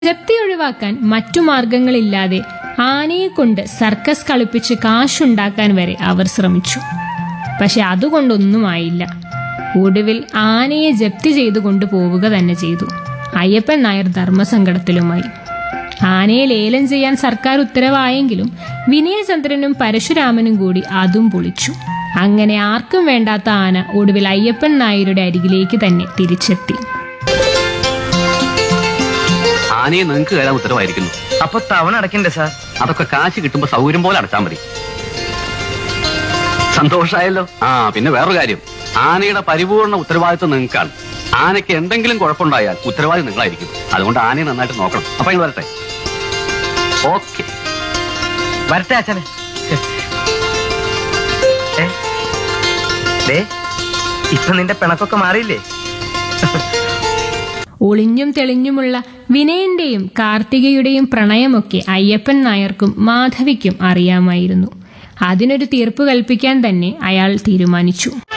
ജപ്തി ഒഴിവാക്കാൻ മറ്റു മാർഗങ്ങളില്ലാതെ ആനയെ കൊണ്ട് സർക്കസ് കളിപ്പിച്ച് കാശുണ്ടാക്കാൻ വരെ അവർ ശ്രമിച്ചു പക്ഷെ അതുകൊണ്ടൊന്നുമായില്ല ഒടുവിൽ ആനയെ ജപ്തി ചെയ്തു കൊണ്ടുപോവുക തന്നെ ചെയ്തു അയ്യപ്പൻ നായർ ധർമ്മസങ്കടത്തിലുമായി ആനയെ ലേലം ചെയ്യാൻ സർക്കാർ ഉത്തരവായെങ്കിലും വിനയചന്ദ്രനും പരശുരാമനും കൂടി അതും പൊളിച്ചു അങ്ങനെ ആർക്കും വേണ്ടാത്ത ആന ഒടുവിൽ അയ്യപ്പൻ നായരുടെ അരികിലേക്ക് തന്നെ തിരിച്ചെത്തി ആനയെ നിങ്ങൾക്ക് കയറാൻ ഉത്തരവായിരിക്കുന്നു അപ്പൊ തവണ അടക്കണ്ടേ സാർ അതൊക്കെ കാശ് കിട്ടുമ്പോ സൗകര്യം പോലെ അടച്ചാൽ മതി സന്തോഷായല്ലോ ആ പിന്നെ വേറൊരു കാര്യം ആനയുടെ പരിപൂർണ ഉത്തരവാദിത്വം നിങ്ങൾക്കാണ് ആനയ്ക്ക് എന്തെങ്കിലും കുഴപ്പമുണ്ടായാൽ ഉത്തരവാദി നിങ്ങളായിരിക്കും അതുകൊണ്ട് ആനയെ നന്നായിട്ട് നോക്കണം അപ്പൊ ഇങ്ങ് വരട്ടെ ഓക്കെ വരട്ടെ അച്ഛനെ ഏ? ദേ, ഇപ്പൊ നിന്റെ പിണക്കൊക്കെ മാറിയില്ലേ ഒളിഞ്ഞും തെളിഞ്ഞുമുള്ള വിനയന്റെയും കാർത്തികയുടെയും പ്രണയമൊക്കെ അയ്യപ്പൻ നായർക്കും മാധവിക്കും അറിയാമായിരുന്നു അതിനൊരു തീർപ്പ് കൽപ്പിക്കാൻ തന്നെ അയാൾ തീരുമാനിച്ചു